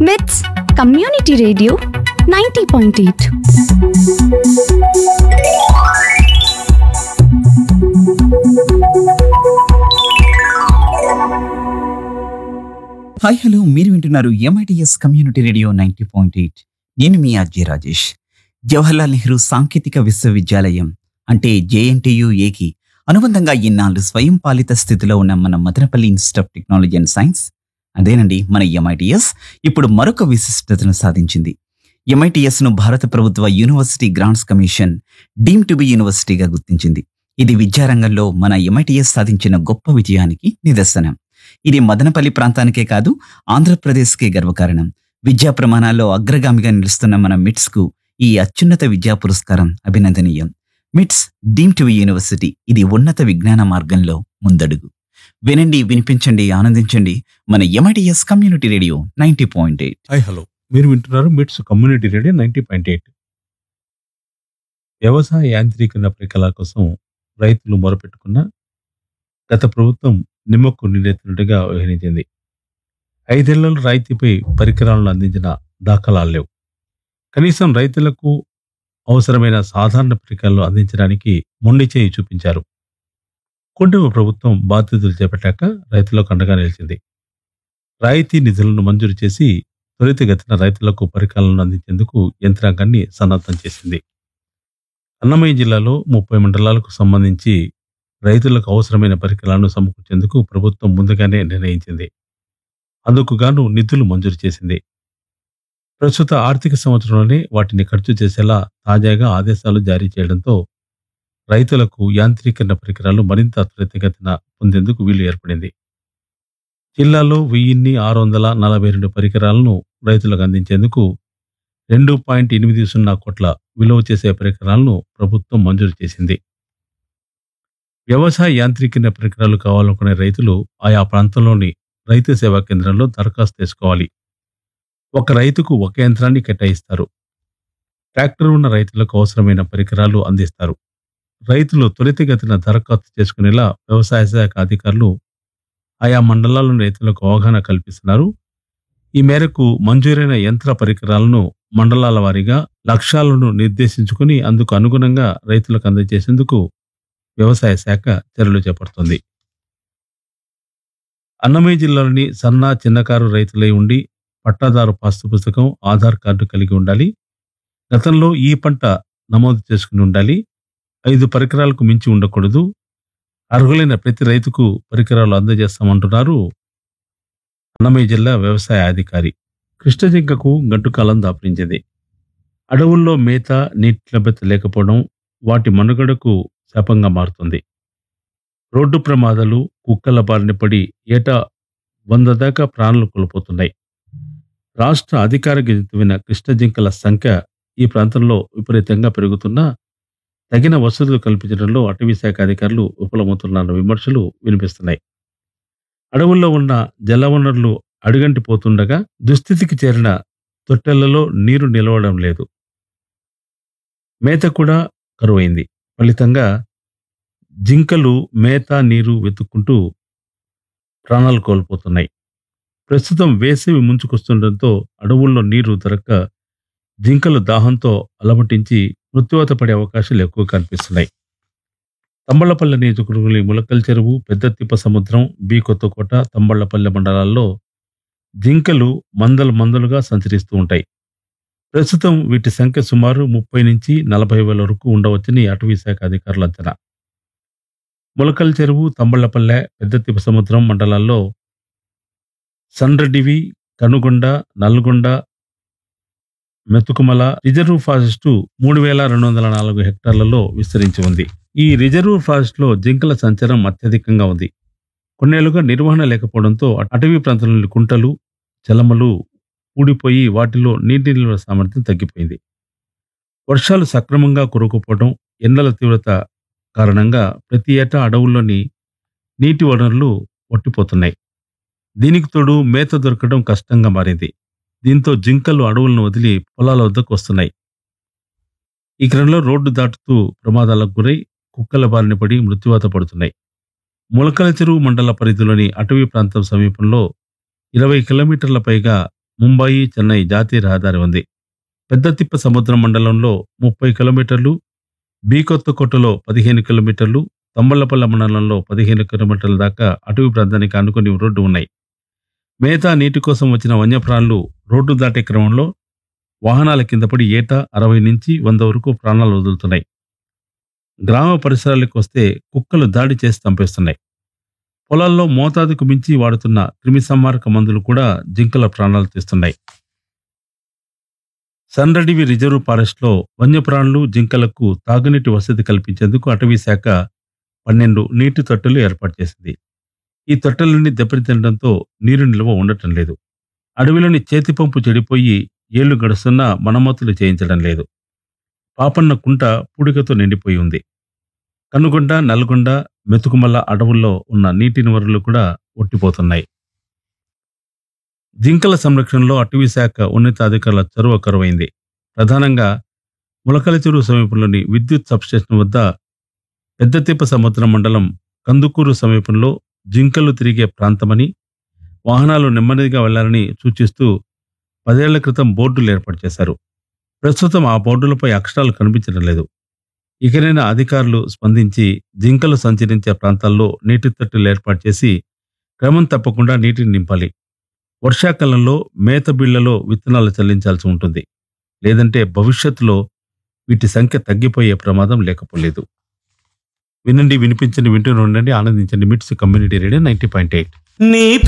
with community radio ninety point eight hi hello మీరు వింటున్నారు MITS community radio ninety point eight నేను మీ అజయ్ రాజేష్ జవహర్లాల్ నెహ్రూ సాంకేతిక విశ్వవిద్యాలయం అంటే జేఎన్టీయుఏకి అనుబంధంగా ఇన్నాళ్ళు స్వయం పాలిత స్థితిలో ఉన్న మన Madanapalle institute of technology and science అదేనండి మన ఎంఐటిఎస్ ఇప్పుడు మరొక విశిష్టతను సాధించింది ఎంఐటిఎస్ ను భారత ప్రభుత్వ university grants commission deem to be యూనివర్సిటీగా గుర్తించింది ఇది విద్యారంగంలో మన ఎంఐటిఎస్ సాధించిన గొప్ప విజయానికి నిదర్శనం ఇది మదనపల్లి ప్రాంతానికే కాదు ఆంధ్రప్రదేశ్కే గర్వకారణం విద్యా ప్రమాణాల్లో అగ్రగామిగా నిలుస్తున్న మన మిట్స్ కు ఈ అత్యున్నత విద్యా పురస్కారం అభినందనీయం మిట్స్ డీమ్ టు యూనివర్సిటీ ఇది ఉన్నత విజ్ఞాన మార్గంలో ముందడుగు వినండి వినిపించండి ఆనందించండి మన MITS community radio ninety point eight hi hello మీరు వింటున్నారు MITS community radio ninety point eight వ్యవసాయ యాంత్రీకరణ ప్రక్రియ కోసం రైతులు మొరపెట్టుకున్న గత ప్రభుత్వం నిమ్మకు నీరెత్తినట్టుగా వ్యవహరించింది ఐదేళ్లలో రాయితీపై పరికరాలను అందించిన దాఖలాలు లేవు కనీసం రైతులకు అవసరమైన సాధారణ పరికరాలు అందించడానికి మొండి చేయి చూపించారు కుటుంబ ప్రభుత్వం బాధ్యతలు చేపట్టాక రైతులకు అండగా నిలిచింది రాయితీ నిధులను మంజూరు చేసి త్వరితగతిన రైతులకు పరికరాలను అందించేందుకు యంత్రాంగాన్ని సన్నద్ధం చేసింది అన్నమయ్య జిల్లాలో ముప్పై మండలాలకు సంబంధించి రైతులకు అవసరమైన పరికరాలను సమకూర్చేందుకు ప్రభుత్వం ముందుగానే నిర్ణయించింది అందుకు గాను నిధులు మంజూరు చేసింది ప్రస్తుత ఆర్థిక సంవత్సరంలోనే వాటిని ఖర్చు చేసేలా తాజాగా ఆదేశాలు జారీ చేయడంతో రైతులకు యాంత్రీకరణ పరికరాలు మరింత త్వరితగతిన పొందేందుకు వీలు ఏర్పడింది జిల్లాలో వెయ్యిన్ని ఆరు వందల నలభై రెండు పరికరాలను రైతులకు అందించేందుకు రెండు పాయింట్ ఎనిమిది సున్నా కోట్ల విలువ చేసే పరికరాలను ప్రభుత్వం మంజూరు చేసింది వ్యవసాయ యాంత్రీకరణ పరికరాలు కావాలనుకునే రైతులు ఆయా ప్రాంతంలోని రైతు సేవా కేంద్రంలో దరఖాస్తు చేసుకోవాలి ఒక రైతుకు ఒక యంత్రాన్ని కేటాయిస్తారు ట్రాక్టర్ ఉన్న రైతులకు అవసరమైన పరికరాలు అందిస్తారు రైతులు త్వరితగతిన దరఖాస్తు చేసుకునేలా వ్యవసాయ శాఖ అధికారులు ఆయా మండలాల్లోని రైతులకు అవగాహన కల్పిస్తున్నారు ఈ మేరకు మంజూరైన యంత్ర పరికరాలను మండలాల వారీగా లక్ష్యాలను నిర్దేశించుకుని అందుకు అనుగుణంగా రైతులకు అందజేసేందుకు వ్యవసాయ శాఖ చర్యలు చేపడుతోంది అన్నమయ్య జిల్లాలోని సన్న చిన్నకారు రైతులై ఉండి పట్టాదారు పాస్తు పుస్తకం ఆధార్ కార్డు కలిగి ఉండాలి గతంలో ఈ పంట నమోదు చేసుకుని ఉండాలి ఐదు పరికరాలకు మించి ఉండకూడదు అర్హులైన ప్రతి రైతుకు పరికరాలు అందజేస్తామంటున్నారు అన్నమయ్య జిల్లా వ్యవసాయ అధికారి కృష్ణజింకకు గడ్డుకాలం దాపరించింది అడవుల్లో మేత నీటి లభ్యత లేకపోవడం వాటి మనుగడకు శాపంగా మారుతుంది రోడ్డు ప్రమాదాలు కుక్కల బారిన పడి ఏటా వంద దాకా ప్రాణాలు కోల్పోతున్నాయి రాష్ట్ర అధికార జంతువైన కృష్ణజింకల సంఖ్య ఈ ప్రాంతంలో విపరీతంగా పెరుగుతున్నా తగిన వసతులు కల్పించడంలో అటవీ శాఖ అధికారులు విఫలమవుతున్న విమర్శలు వినిపిస్తున్నాయి అడవుల్లో ఉన్న జలవనరులు అడుగంటిపోతుండగా దుస్థితికి చేరిన తొట్టెలలో నీరు నిలవడం లేదు మేత కూడా కరువైంది ఫలితంగా జింకలు మేత నీరు వెతుక్కుంటూ ప్రాణాలు కోల్పోతున్నాయి ప్రస్తుతం వేసవి ముంచుకొస్తుండటంతో అడవుల్లో నీరు దొరక్క జింకలు దాహంతో అలమటించి మృత్యువాత పడే అవకాశాలు ఎక్కువ కనిపిస్తున్నాయి తంబళ్లపల్లె నియోజకవర్గంలోని ములకల్ చెరువు పెద్ద తిప్ప సముద్రం బి కొత్తకోట తంబళ్లపల్లె మండలాల్లో జింకలు మందలు మందలుగా సంచరిస్తూ ఉంటాయి ప్రస్తుతం వీటి సంఖ్య సుమారు ముప్పై నుంచి నలభై వేల వరకు ఉండవచ్చని అటవీ శాఖ అధికారుల అంచనా ములకల్ చెరువు తంబళ్లపల్లె పెద్ద తిప్ప సముద్రం మండలాల్లో సండ్రడివి కనుగొండ నల్గొండ మెతుకుమల రిజర్వ్ ఫారెస్టు మూడు వేల రెండు వందల నాలుగు హెక్టార్లలో విస్తరించి ఉంది ఈ రిజర్వ్ ఫారెస్ట్ లో జింకల సంచారం అత్యధికంగా ఉంది కొన్నేళ్లుగా నిర్వహణ లేకపోవడంతో అటవీ ప్రాంతంలోని కుంటలు చలమలు ఊడిపోయి వాటిలో నీటి నిల్వ సామర్థ్యం తగ్గిపోయింది వర్షాలు సక్రమంగా కురకపోవడం ఎండల తీవ్రత కారణంగా ప్రతి ఏటా అడవుల్లోని నీటి వనరులు ఒట్టిపోతున్నాయి దీనికి తోడు మేత దొరకడం కష్టంగా మారింది దీంతో జింకలు అడవులను వదిలి పొలాల వద్దకు వస్తున్నాయి ఈ క్రమంలో రోడ్డు దాటుతూ ప్రమాదాలకు గురై కుక్కల బారిన పడి మృత్యువాత పడుతున్నాయి ములకల చెరువు మండల పరిధిలోని అటవీ ప్రాంతం సమీపంలో ఇరవై కిలోమీటర్ల పైగా ముంబాయి చెన్నై జాతీయ రహదారి ఉంది పెద్ద తిప్ప సముద్రం మండలంలో ముప్పై కిలోమీటర్లు బీకొత్తకోటలో పదిహేను కిలోమీటర్లు తమ్మళ్లపల్ల మండలంలో పదిహేను కిలోమీటర్ల దాకా అటవీ ప్రాంతానికి అనుకుని రోడ్డు ఉన్నాయి మేతా నీటి కోసం వచ్చిన వన్యప్రాణులు రోడ్డు దాటే క్రమంలో వాహనాల కింద పడి ఏటా అరవై నుంచి వంద వరకు ప్రాణాలు వదులుతున్నాయి గ్రామ పరిసరాలకు వస్తే కుక్కలు దాడి చేసి చంపేస్తున్నాయి పొలాల్లో మోతాదుకు మించి వాడుతున్న క్రిమి సంహారక మందులు కూడా జింకల ప్రాణాలు తీస్తున్నాయి సన్రడివి రిజర్వ్ ఫారెస్ట్లో వన్యప్రాణులు జింకలకు తాగునీటి వసతి కల్పించేందుకు అటవీ శాఖ పన్నెండు నీటి తొట్టెలు ఏర్పాటు చేసింది ఈ తొట్టెలన్నీ దెబ్బతినడంతో నీరు నిల్వ ఉండటం లేదు అడవిలోని చేతి పంపు చెడిపోయి ఏళ్లు గడుస్తున్నా మరమ్మతులు చేయించడం లేదు పాపన్న కుంట పూడికతో నిండిపోయి ఉంది కనుగొండ నల్గొండ మెతుకుమల్ల అడవుల్లో ఉన్న నీటి వనరులు కూడా ఒట్టిపోతున్నాయి జింకల సంరక్షణలో అటవీ శాఖ ఉన్నతాధికారుల చొరవ కరువైంది ప్రధానంగా ములకల చెరువు సమీపంలోని విద్యుత్ సబ్స్టేషన్ వద్ద పెద్దతిప్ప సముద్రం మండలం కందుకూరు సమీపంలో జింకలు తిరిగే ప్రాంతమని వాహనాలు నెమ్మదిగా వెళ్లాలని సూచిస్తూ పదేళ్ల క్రితం బోర్డులు ఏర్పాటు చేశారు ప్రస్తుతం ఆ బోర్డులపై అక్షరాలు కనిపించడం లేదు ఇకనైనా అధికారులు స్పందించి జింకలు సంచరించే ప్రాంతాల్లో నీటి తట్టులు ఏర్పాటు చేసి క్రమం తప్పకుండా నీటిని నింపాలి వర్షాకాలంలో మేత బిళ్లలో విత్తనాలు చెల్లించాల్సి ఉంటుంది లేదంటే భవిష్యత్తులో వీటి సంఖ్య తగ్గిపోయే ప్రమాదం లేకపోలేదు వినండి వినిపించండి వింటూనే ఉండండి ఆనందించండి MITS community radio ninety point eight నీ